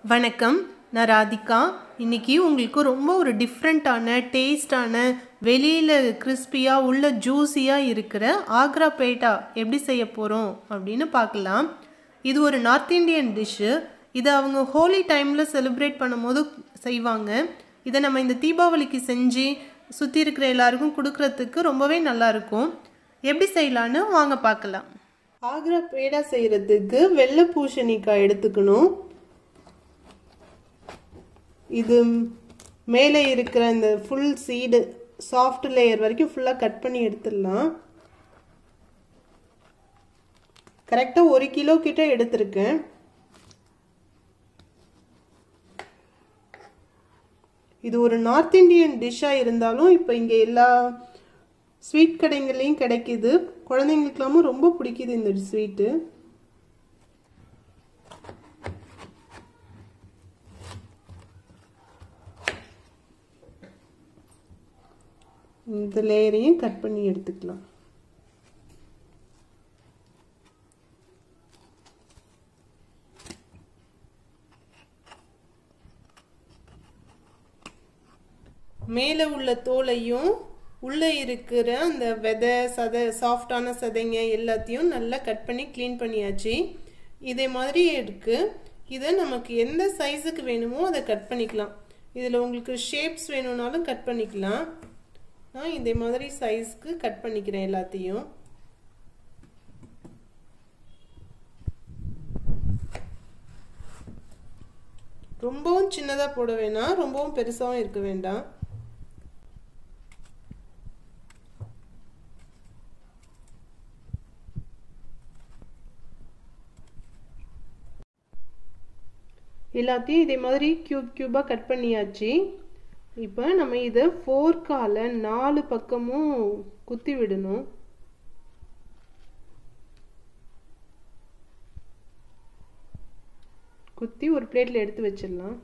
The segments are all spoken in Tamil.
வணக்கம் நான் ராதிகா இன்னைக்கு உங்களுக்கு ரொம்ப ஒரு டிஃப்ரெண்ட்டான டேஸ்டான வெளியில் கிறிஸ்பியாக உள்ள ஜூஸியாக இருக்கிற ஆக்ரா பேட்டா எப்படி செய்ய போகிறோம் அப்படின்னு பார்க்கலாம் இது ஒரு நார்த் இந்தியன் டிஷ்ஷு இதை அவங்க ஹோலி டைமில் செலிப்ரேட் பண்ணும்போது செய்வாங்க இதை நம்ம இந்த தீபாவளிக்கு செஞ்சு சுற்றி இருக்கிற எல்லாருக்கும் கொடுக்கறதுக்கு ரொம்பவே நல்லாயிருக்கும் எப்படி செய்யலான்னு வாங்க பார்க்கலாம் ஆக்ரா பேடா செய்கிறதுக்கு வெள்ளை பூசணிக்காய் எடுத்துக்கணும் இது மேலே இருக்கிற இந்த ஃபுல் சீடு சாஃப்ட் லேயர் வரைக்கும் ஃபுல்லாக கட் பண்ணி எடுத்துடலாம் கரெக்டாக ஒரு கிலோ கிட்ட எடுத்திருக்கேன் இது ஒரு நார்த் இந்தியன் டிஷ்ஷாக இருந்தாலும் இப்போ இங்கே எல்லா ஸ்வீட் கடைங்கள்லையும் கிடைக்கிது குழந்தைங்களுக்கெல்லாமும் ரொம்ப பிடிக்குது இந்த ஸ்வீட்டு இந்த லேயரையும் கட் பண்ணி எடுத்துக்கலாம் மேலே உள்ள தோலையும் உள்ளே இருக்கிற அந்த விதை சதை சாஃப்டான சதைங்க எல்லாத்தையும் நல்லா கட் பண்ணி க்ளீன் பண்ணியாச்சு இதே மாதிரி இருக்குது இதை நமக்கு எந்த சைஸுக்கு வேணுமோ அதை கட் பண்ணிக்கலாம் இதில் உங்களுக்கு ஷேப்ஸ் வேணும்னாலும் கட் பண்ணிக்கலாம் நான் இதே மாதிரி சைஸ்க்கு கட் பண்ணிக்கிறேன் எல்லாத்தையும் ரொம்பவும் சின்னதாக போட வேணாம் ரொம்பவும் பெருசாகவும் இருக்க வேண்டாம் எல்லாத்தையும் இதே மாதிரி க்யூப் க்யூபாக கட் பண்ணியாச்சு இப்போ நம்ம இதை ஃபோர்க்கால் நாலு பக்கமும் குத்தி விடணும் குத்தி ஒரு பிளேட்டில் எடுத்து வச்சிடலாம்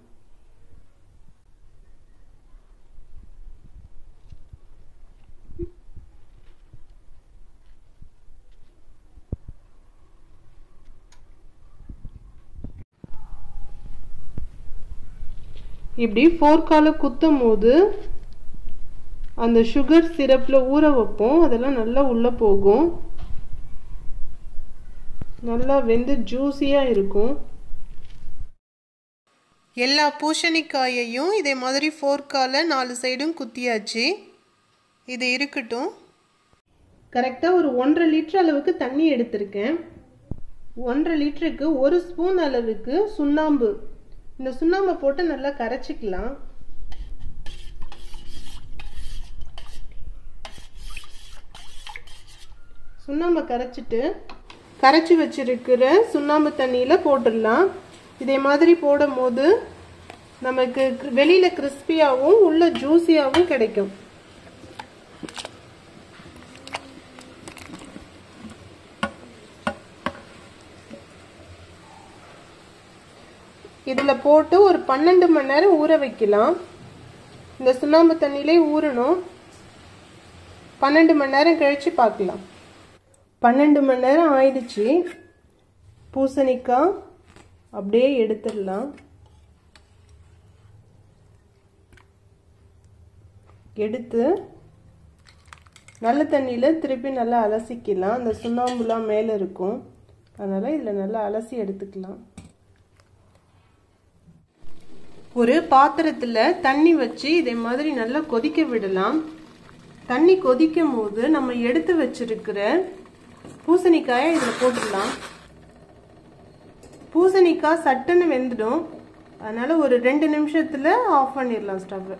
இப்படி ஃபோர்க்கால குத்தும் போது அந்த சுகர் சிரப்பில் ஊற வைப்போம் அதெல்லாம் நல்லா உள்ளே போகும் நல்லா வெந்து ஜூஸியாக இருக்கும் எல்லா பூசணிக்காயையும் இதே மாதிரி ஃபோர்க்கால நாலு சைடும் குத்தியாச்சு இது இருக்கட்டும் கரெக்டாக ஒரு ஒன்றரை லிட்டர் அளவுக்கு தண்ணி எடுத்திருக்கேன் ஒன்றரை லிட்டருக்கு ஒரு ஸ்பூன் அளவுக்கு சுண்ணாம்பு இந்த சுண்ணாம்பை போட்டு நல்லா கரைச்சிக்கலாம் சுண்ணாம்பை கரைச்சிட்டு கரைச்சி வச்சிருக்கிற சுண்ணாம்பு தண்ணியில் போட்டுடலாம் இதே மாதிரி போடும் போது நமக்கு வெளியில் கிறிஸ்பியாகவும் உள்ள ஜூஸியாகவும் கிடைக்கும் இதில் போட்டு ஒரு பன்னெண்டு மணி நேரம் ஊற வைக்கலாம் இந்த சுண்ணாம்பு தண்ணியிலே ஊறணும் பன்னெண்டு மணி நேரம் கழித்து பார்க்கலாம் பன்னெண்டு மணி நேரம் ஆயிடுச்சு பூசணிக்காய் அப்படியே எடுத்துடலாம் எடுத்து நல்ல தண்ணியில் திருப்பி நல்லா அலசிக்கலாம் அந்த சுண்ணாம்புலாம் மேலே இருக்கும் அதனால் இதில் நல்லா அலசி எடுத்துக்கலாம் ஒரு பாத்திரத்தில் தண்ணி வச்சு இதே மாதிரி நல்லா கொதிக்க விடலாம் தண்ணி கொதிக்கும் போது நம்ம எடுத்து வச்சிருக்கிற பூசணிக்காயை இதில் போட்டுடலாம் பூசணிக்காய் சட்டுன்னு வெந்துடும் அதனால ஒரு ரெண்டு நிமிஷத்தில் ஆஃப் பண்ணிடலாம் ஸ்டவ்வை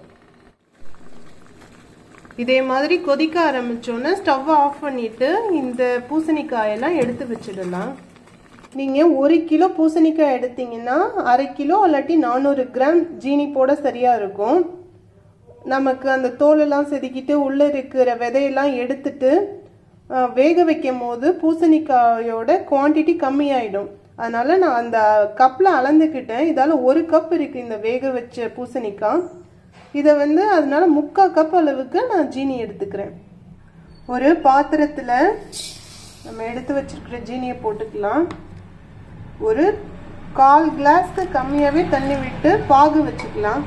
இதே மாதிரி கொதிக்க ஆரம்பிச்சோன்னே ஸ்டவ்வை ஆஃப் பண்ணிட்டு இந்த பூசணிக்காயெல்லாம் எடுத்து வச்சிடலாம் நீங்கள் ஒரு கிலோ பூசணிக்காய் எடுத்தீங்கன்னா அரை கிலோ இல்லாட்டி நானூறு கிராம் ஜீனி போட சரியாக இருக்கும் நமக்கு அந்த தோலெல்லாம் செதுக்கிட்டு உள்ளே இருக்கிற விதையெல்லாம் எடுத்துட்டு வேக வைக்கும் போது பூசணிக்காயோட குவான்டிட்டி கம்மியாயிடும் அதனால நான் அந்த கப்பில் அளந்துக்கிட்டேன் இதால் ஒரு கப் இருக்குது இந்த வேக வச்ச பூசணிக்காய் இதை வந்து அதனால முக்கால் கப் அளவுக்கு நான் ஜீனி எடுத்துக்கிறேன் ஒரு பாத்திரத்தில் நம்ம எடுத்து வச்சிருக்கிற ஜீனியை போட்டுக்கலாம் ஒரு கால் கிளாஸ்க்கு கம்மியாகவே தண்ணி விட்டு பாகு வச்சுக்கலாம்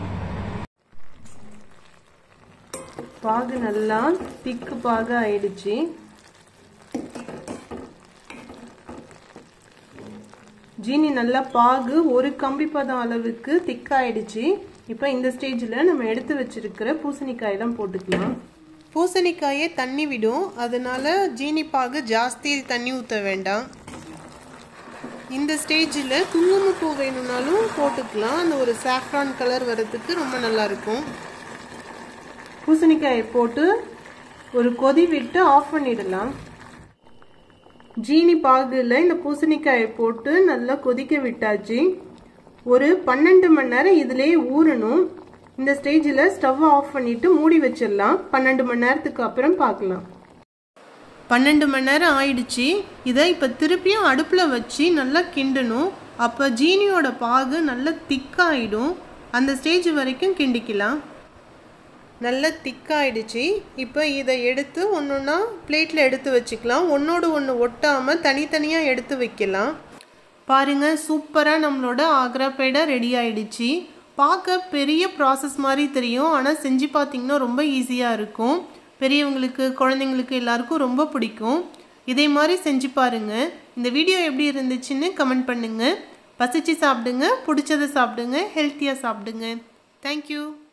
பாகு நல்லா திக்கு பாகு ஆயிடுச்சு ஜீனி நல்லா பாகு ஒரு கம்பி பதம் அளவுக்கு திக்காயிடுச்சு இப்போ இந்த ஸ்டேஜில் நம்ம எடுத்து வச்சிருக்கிற பூசணிக்காயெல்லாம் போட்டுக்கலாம் பூசணிக்காயே தண்ணி விடும் அதனால ஜீனி பாகு ஜாஸ்தி தண்ணி ஊற்ற வேண்டாம் இந்த ஸ்டேஜில் குங்குமப்பூ வேணும்னாலும் போட்டுக்கலாம் அந்த ஒரு சாஃப்ரான் கலர் வரதுக்கு ரொம்ப நல்லா இருக்கும் பூசணிக்காயை போட்டு ஒரு கொதி விட்டு ஆஃப் பண்ணிடலாம் ஜீனி பாகுல இந்த பூசணிக்காயை போட்டு நல்லா கொதிக்க விட்டாச்சு ஒரு பன்னெண்டு மணி நேரம் இதுலேயே ஊறணும் இந்த ஸ்டேஜில் ஸ்டவ் ஆஃப் பண்ணிட்டு மூடி வச்சிடலாம் பன்னெண்டு மணி நேரத்துக்கு அப்புறம் பார்க்கலாம் பன்னெண்டு மணி நேரம் ஆயிடுச்சு இதை இப்போ திருப்பியும் அடுப்பில் வச்சு நல்லா கிண்டணும் அப்போ ஜீனியோட பாகு நல்லா திக்காயிடும் அந்த ஸ்டேஜ் வரைக்கும் கிண்டிக்கலாம் நல்லா திக்காயிடுச்சு இப்போ இதை எடுத்து ஒன்று ஒன்றா பிளேட்டில் எடுத்து வச்சுக்கலாம் ஒன்றோடு ஒன்று ஒட்டாமல் தனித்தனியாக எடுத்து வைக்கலாம் பாருங்கள் சூப்பராக நம்மளோட ஆக்ரா பேடை ரெடி ஆயிடுச்சு பார்க்க பெரிய ப்ராசஸ் மாதிரி தெரியும் ஆனால் செஞ்சு பார்த்திங்கன்னா ரொம்ப ஈஸியாக இருக்கும் பெரியவங்களுக்கு குழந்தைங்களுக்கு எல்லாருக்கும் ரொம்ப பிடிக்கும் இதே மாதிரி செஞ்சு பாருங்கள் இந்த வீடியோ எப்படி இருந்துச்சுன்னு கமெண்ட் பண்ணுங்கள் பசிச்சு சாப்பிடுங்க பிடிச்சதை சாப்பிடுங்க ஹெல்த்தியாக சாப்பிடுங்க தேங்க்யூ